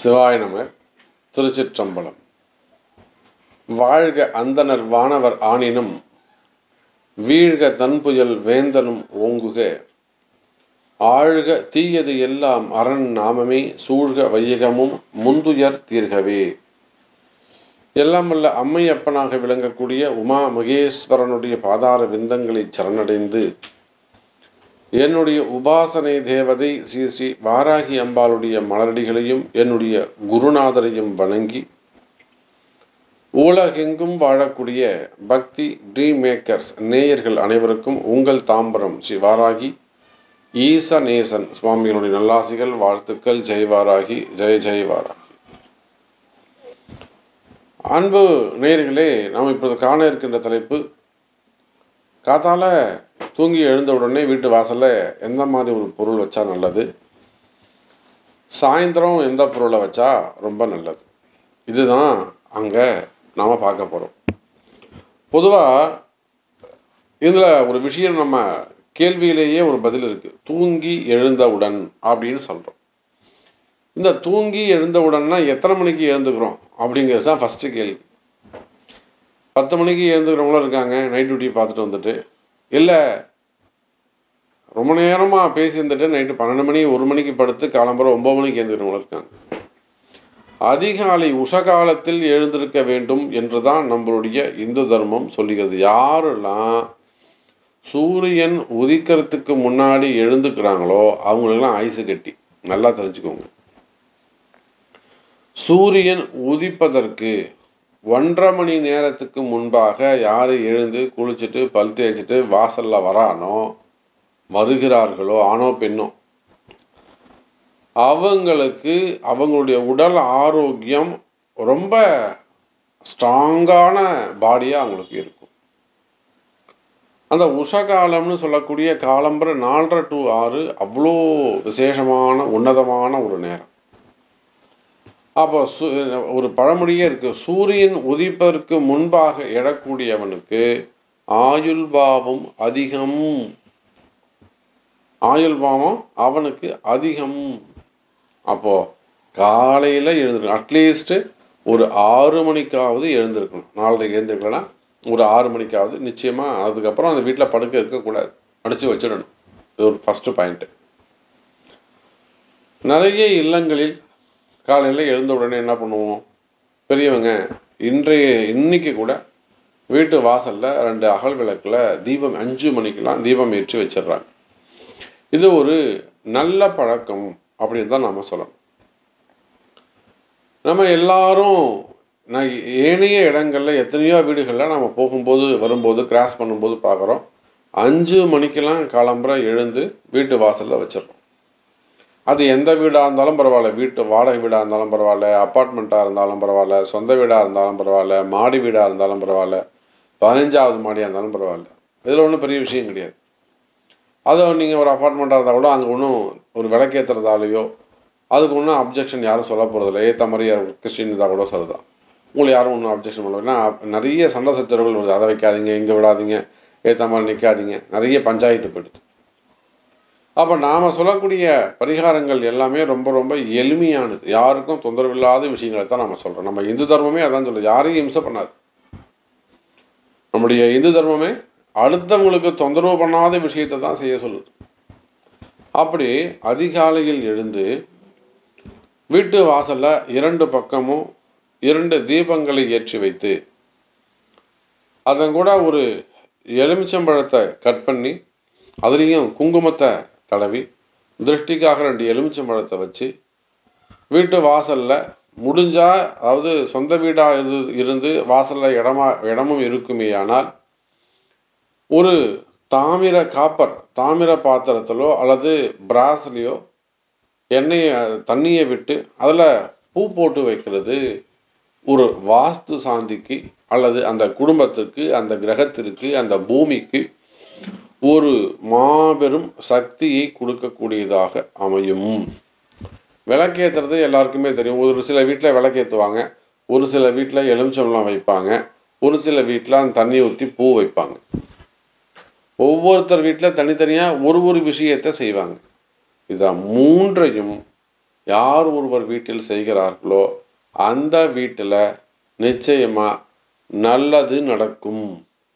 சிவாய நம திருச்சிற்றம்பலம் வாழ்க அந்தணர் வானவர் ஆணினும் வீழ்க தன்புயல் வேந்தனும் ஓங்குக ஆழ்க தீயது எல்லாம் அரண் நாமமே சூழ்க வையகமும் முந்துயர் தீர்கவே எல்லாம் வல்ல அம்மையப்பனாக விளங்கக்கூடிய உமா மகேஸ்வரனுடைய பாதார விந்தங்களை சரணடைந்து என்னுடைய உபாசனை தேவதை ஸ்ரீ ஸ்ரீ வாராகி அம்பாளுடைய மலரடிகளையும் என்னுடைய குருநாதரையும் வணங்கி உலகெங்கும் வாழக்கூடிய பக்தி ட்ரீம் மேக்கர்ஸ் நேயர்கள் அனைவருக்கும் உங்கள் தாம்பரம் ஸ்ரீ வாராகி ஈசநேசன் சுவாமிகளுடைய நல்லாசிகள் வாழ்த்துக்கள் ஜெய் வாராகி ஜெய ஜெய் வாராகி அன்பு நேயர்களே நாம் இப்போது காண இருக்கின்ற தலைப்பு காத்தால தூங்கி எழுந்த உடனே வீட்டு வாசல்ல எந்த மாதிரி ஒரு பொருள் வச்சா நல்லது சாயந்தரம் எந்த பொருளை வச்சா ரொம்ப நல்லது இதுதான் அங்கே நாம் பார்க்க போகிறோம் பொதுவாக இதில் ஒரு விஷயம் நம்ம கேள்வியிலேயே ஒரு பதில் இருக்குது தூங்கி எழுந்தவுடன் அப்படின்னு சொல்கிறோம் இந்த தூங்கி எழுந்தவுடன்னா எத்தனை மணிக்கு எழுந்துக்கிறோம் அப்படிங்கிறது தான் ஃபஸ்ட்டு கேள்வி பத்து மணிக்கு எழுந்துக்கிறவங்களும் இருக்காங்க நைட் டியூட்டி பார்த்துட்டு வந்துட்டு இல்லை ரொம்ப நேரமாக பேசி இருந்துட்டு நைட்டு பன்னெண்டு மணி ஒரு மணிக்கு படுத்து காலம்பரம் ஒம்பது மணிக்கு எழுந்துக்கிறவங்களும் இருக்காங்க அதிகாலை உஷகாலத்தில் எழுந்திருக்க வேண்டும் என்று தான் நம்மளுடைய இந்து தர்மம் சொல்லுகிறது யாரெல்லாம் சூரியன் உதிக்கிறதுக்கு முன்னாடி எழுந்துக்கிறாங்களோ அவங்களுக்கெல்லாம் ஐசு கட்டி நல்லா தெரிஞ்சுக்கோங்க சூரியன் உதிப்பதற்கு ஒன்றரை மணி நேரத்துக்கு முன்பாக யார் எழுந்து குளிச்சுட்டு பல் தேய்ச்சிட்டு வாசலில் வரானோ வருகிறார்களோ ஆணோ பெண்ணோ அவங்களுக்கு அவங்களுடைய உடல் ஆரோக்கியம் ரொம்ப ஸ்ட்ராங்கான பாடியாக அவங்களுக்கு இருக்கும் அந்த உஷகாலம்னு சொல்லக்கூடிய காலம்பரை நாலரை டு ஆறு அவ்வளோ விசேஷமான உன்னதமான ஒரு நேரம் அப்போ சு ஒரு பழமொழியே இருக்குது சூரியன் உதிப்பதற்கு முன்பாக எழக்கூடியவனுக்கு ஆயுள் பாவம் அதிகம் ஆயுள் பாவம் அவனுக்கு அதிகம் அப்போது காலையில் எழுந்திருக்கணும் அட்லீஸ்ட்டு ஒரு ஆறு மணிக்காவது எழுந்திருக்கணும் நாலரைக்கு எழுந்திருக்கலன்னா ஒரு ஆறு மணிக்காவது நிச்சயமாக அதுக்கப்புறம் அந்த வீட்டில் படுக்க இருக்கக்கூடாது அடித்து வச்சிடணும் இது ஒரு ஃபஸ்ட்டு பாயிண்ட்டு நிறைய இல்லங்களில் காலையில் எழுந்த உடனே என்ன பண்ணுவோம் பெரியவங்க இன்றைய இன்னைக்கு கூட வீட்டு வாசலில் ரெண்டு அகல் விளக்கில் தீபம் அஞ்சு மணிக்கெலாம் தீபம் ஏற்றி வச்சிடுறாங்க இது ஒரு நல்ல பழக்கம் அப்படின்னு தான் நாம் சொல்லணும் நம்ம எல்லாரும் நான் ஏனைய இடங்களில் எத்தனையோ வீடுகளில் நம்ம போகும்போது வரும்போது கிராஸ் பண்ணும்போது பார்க்குறோம் அஞ்சு மணிக்கெல்லாம் காலம்புற எழுந்து வீட்டு வாசலில் வச்சிடறோம் அது எந்த வீடாக இருந்தாலும் பரவாயில்ல வீட்டு வாடகை வீடாக இருந்தாலும் பரவாயில்ல அப்பார்ட்மெண்ட்டாக இருந்தாலும் பரவாயில்ல சொந்த வீடாக இருந்தாலும் பரவாயில்ல மாடி வீடாக இருந்தாலும் பரவாயில்ல பதினஞ்சாவது மாடியாக இருந்தாலும் பரவாயில்ல இதில் ஒன்றும் பெரிய விஷயம் கிடையாது அதை நீங்கள் ஒரு அப்பார்ட்மெண்ட்டாக இருந்தால் கூட அங்கே ஒன்றும் ஒரு விளக்கேற்றுறதாலேயோ அதுக்கு ஒன்றும் அப்ஜெக்ஷன் யாரும் சொல்ல போகிறதில்ல ஏற்ற மாதிரி கிறிஸ்டின் இருந்தால் கூட சரிதான் உங்களுக்கு யாரும் ஒன்றும் அப்ஜெக்ஷன் பண்ணல ஏன்னா நிறைய சண்டை சச்சரவுகள் வருது அதை வைக்காதீங்க இங்கே விடாதீங்க ஏற்ற மாதிரி நிற்காதீங்க நிறைய பஞ்சாயத்து போயிடுது அப்போ நாம் சொல்லக்கூடிய பரிகாரங்கள் எல்லாமே ரொம்ப ரொம்ப எளிமையானது யாருக்கும் தொந்தரவில்லாத விஷயங்களை தான் நம்ம சொல்கிறோம் நம்ம இந்து தர்மமே அதான் சொல்லுது யாரையும் இம்சை பண்ணாது நம்முடைய இந்து தர்மமே அடுத்தவங்களுக்கு தொந்தரவு பண்ணாத விஷயத்தை தான் செய்ய சொல்லுது அப்படி அதிகாலையில் எழுந்து வீட்டு வாசலில் இரண்டு பக்கமும் இரண்டு தீபங்களை ஏற்றி வைத்து அதன் கூட ஒரு எலுமிச்சம்பழத்தை கட் பண்ணி அதுலேயும் குங்குமத்தை தடவி திருஷ்டிக்காக ரெண்டு எலுமிச்சம்பழத்தை வச்சு வீட்டு வாசலில் முடிஞ்சால் அதாவது சொந்த வீடாக இரு இருந்து வாசலில் இடமா இடமும் இருக்குமே ஆனால் ஒரு தாமிர காப்பர் தாமிர பாத்திரத்திலோ அல்லது பிராஸ்லேயோ எண்ணெயை தண்ணியை விட்டு அதில் பூ போட்டு வைக்கிறது ஒரு வாஸ்து சாந்திக்கு அல்லது அந்த குடும்பத்திற்கு அந்த கிரகத்திற்கு அந்த பூமிக்கு ஒரு மாபெரும் சக்தியை கொடுக்கக்கூடியதாக அமையும் விளக்கேற்றுறது எல்லாருக்குமே தெரியும் ஒரு சில வீட்டில் விளக்கேற்றுவாங்க ஒரு சில வீட்டில் எலுமிச்சம்பழம் வைப்பாங்க ஒரு சில வீட்டில் அந்த தண்ணி ஊற்றி பூ வைப்பாங்க ஒவ்வொருத்தர் வீட்டில் தனித்தனியாக ஒரு ஒரு விஷயத்தை செய்வாங்க இதை மூன்றையும் யார் ஒருவர் வீட்டில் செய்கிறார்களோ அந்த வீட்டில் நிச்சயமாக நல்லது நடக்கும்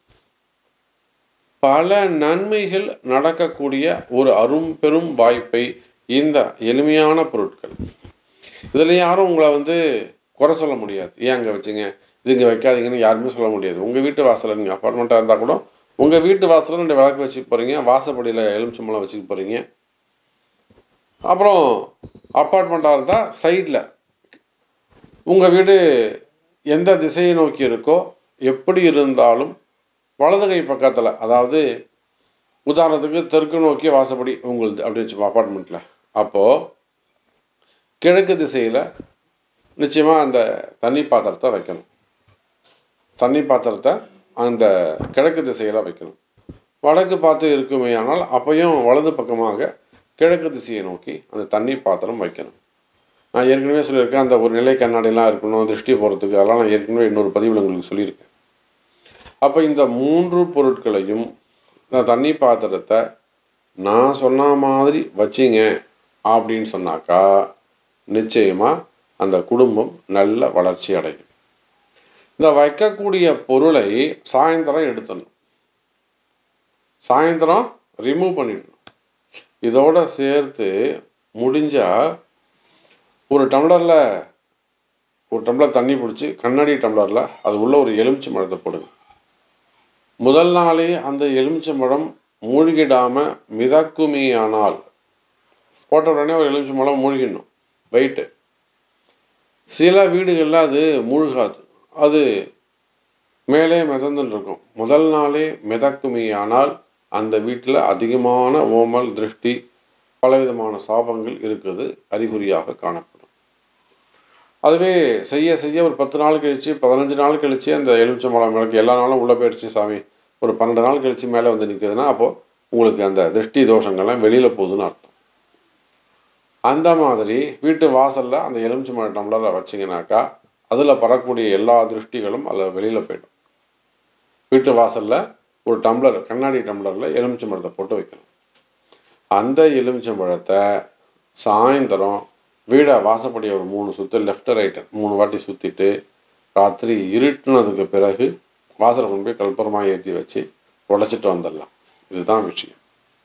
பல நன்மைகள் நடக்கக்கூடிய ஒரு அரும் பெரும் வாய்ப்பை இந்த எளிமையான பொருட்கள் இதில் யாரும் உங்களை வந்து குறை சொல்ல முடியாது ஏன் அங்கே வச்சுங்க இது இங்கே வைக்காதீங்கன்னு யாருமே சொல்ல முடியாது உங்கள் வீட்டு வாசலில் நீங்கள் அப்பார்ட்மெண்ட்டாக இருந்தால் கூட உங்கள் வீட்டு வாசலில் ரெண்டு விளக்கு வச்சுக்க போகிறீங்க வாசப்படியில் எலுமிச்சம்பழம் வச்சுக்க போகிறீங்க அப்புறம் அப்பார்ட்மெண்ட்டாக இருந்தால் சைடில் உங்கள் வீடு எந்த திசையை நோக்கி இருக்கோ எப்படி இருந்தாலும் வலது கை பக்கத்தில் அதாவது உதாரணத்துக்கு தெற்கு நோக்கி வாசப்படி உங்களுது அப்படி வச்சு அப்பார்ட்மெண்ட்டில் அப்போது கிழக்கு திசையில் நிச்சயமாக அந்த தண்ணி பாத்திரத்தை வைக்கணும் தண்ணி பாத்திரத்தை அந்த கிழக்கு திசையில் வைக்கணும் வடக்கு பார்த்து இருக்குமே ஆனால் அப்பையும் வலது பக்கமாக கிழக்கு திசையை நோக்கி அந்த தண்ணி பாத்திரம் வைக்கணும் நான் ஏற்கனவே சொல்லியிருக்கேன் அந்த ஒரு நிலை கண்ணாடிலாம் இருக்கணும் திருஷ்டி போகிறதுக்கு அதெல்லாம் நான் ஏற்கனவே இன்னொரு பதிவில் உங்களுக்கு சொல்லியிருக்கேன் அப்போ இந்த மூன்று பொருட்களையும் இந்த தண்ணி பாத்திரத்தை நான் சொன்ன மாதிரி வச்சிங்க அப்படின்னு சொன்னாக்கா நிச்சயமாக அந்த குடும்பம் நல்ல வளர்ச்சி அடையும் இந்த வைக்கக்கூடிய பொருளை சாயந்தரம் எடுத்துடணும் சாயந்தரம் ரிமூவ் பண்ணிடணும் இதோட சேர்த்து முடிஞ்சால் ஒரு டம்ளரில் ஒரு டம்ளர் தண்ணி பிடிச்சி கண்ணாடி டம்ளரில் அது உள்ள ஒரு எலுமிச்சை மழத்தை போடுங்க முதல் நாளே அந்த எலுமிச்சம்பழம் மூழ்கிடாமல் மிதக்குமேயானால் போட்ட உடனே ஒரு எலுமிச்சம்பழம் மூழ்கிடணும் வெயிட்டு சில வீடுகளில் அது மூழ்காது அது மேலே மிதந்துன்னு இருக்கும் முதல் நாளே மிதக்குமேயானால் அந்த வீட்டில் அதிகமான ஓமல் திருஷ்டி பலவிதமான சாபங்கள் இருக்குது அறிகுறியாக காணப்படும் அதுவே செய்ய செய்ய ஒரு பத்து நாள் கழித்து பதினஞ்சு நாள் கழித்து அந்த எலுமிச்சம்பழம் விளக்கு எல்லா நாளும் உள்ளே போயிடுச்சு சாமி ஒரு பன்னெண்டு நாள் கழித்து மேலே வந்து நிற்குதுன்னா அப்போது உங்களுக்கு அந்த திருஷ்டி தோஷங்கள்லாம் வெளியில் போகுதுன்னு அர்த்தம் அந்த மாதிரி வீட்டு வாசலில் அந்த எலுமிச்சம்பழம் டம்ளரில் வச்சிங்கனாக்கா அதில் படக்கூடிய எல்லா திருஷ்டிகளும் அதில் வெளியில் போயிடும் வீட்டு வாசலில் ஒரு டம்ளர் கண்ணாடி டம்ளரில் எலுமிச்சம்பழத்தை போட்டு வைக்கணும் அந்த எலுமிச்சம்பழத்தை சாயந்தரம் வீடை வாசப்படியை ஒரு மூணு சுற்று லெஃப்ட் ரைட்டு மூணு வாட்டி சுற்றிட்டு ராத்திரி இருட்டினதுக்கு பிறகு வாசலை கொண்டு போய் கல்பரமாக ஏற்றி வச்சு உடைச்சிட்டு வந்துடலாம் இதுதான் விஷயம்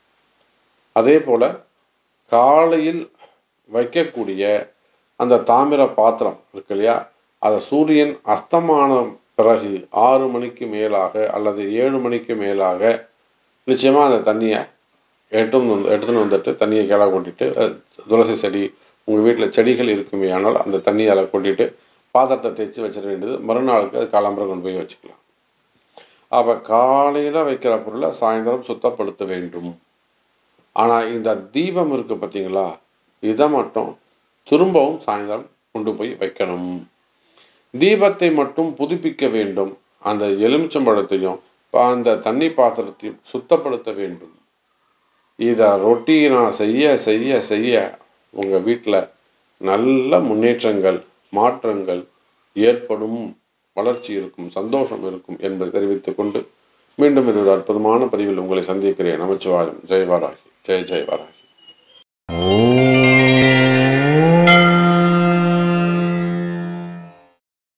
அதே போல் காலையில் வைக்கக்கூடிய அந்த தாமிர பாத்திரம் இருக்கு இல்லையா அதை சூரியன் அஸ்தமான பிறகு ஆறு மணிக்கு மேலாக அல்லது ஏழு மணிக்கு மேலாக நிச்சயமாக அந்த தண்ணியை எடுத்துன்னு வந்து எடுத்துன்னு வந்துட்டு தண்ணியை கீழே கொட்டிட்டு அஹ், துளசி செடி உங்கள் வீட்டில் செடிகள் இருக்குமே ஆனால் அந்த தண்ணியை அதில் கொட்டிட்டு பாத்திரத்தை தேய்ச்சி வச்சிட வேண்டியது மறுநாளுக்கு அது காலம்பரம் கொண்டு போய் வச்சுக்கலாம் அப்போ காலையில் வைக்கிற பொருளை சாயந்தரம் சுத்தப்படுத்த வேண்டும் ஆனால் இந்த தீபம் இருக்குது பார்த்தீங்களா இதை மட்டும் திரும்பவும் சாயந்தரம் கொண்டு போய் வைக்கணும் தீபத்தை மட்டும் புதுப்பிக்க வேண்டும் அந்த எலுமிச்சம்பழத்தையும் அந்த தண்ணி பாத்திரத்தையும் சுத்தப்படுத்த வேண்டும் இதை ரொட்டீனாக செய்ய செய்ய செய்ய உங்கள் வீட்டில் நல்ல முன்னேற்றங்கள் மாற்றங்கள் ஏற்படும் வளர்ச்சி இருக்கும் சந்தோஷம் இருக்கும் என்பதை தெரிவித்துக் கொண்டு மீண்டும் இது ஒரு அற்புதமான பதிவில் உங்களை சந்திக்கிறேன் நமச்சிவாயம் ஜெயவாராகி ஜெய ஜெயவாராகி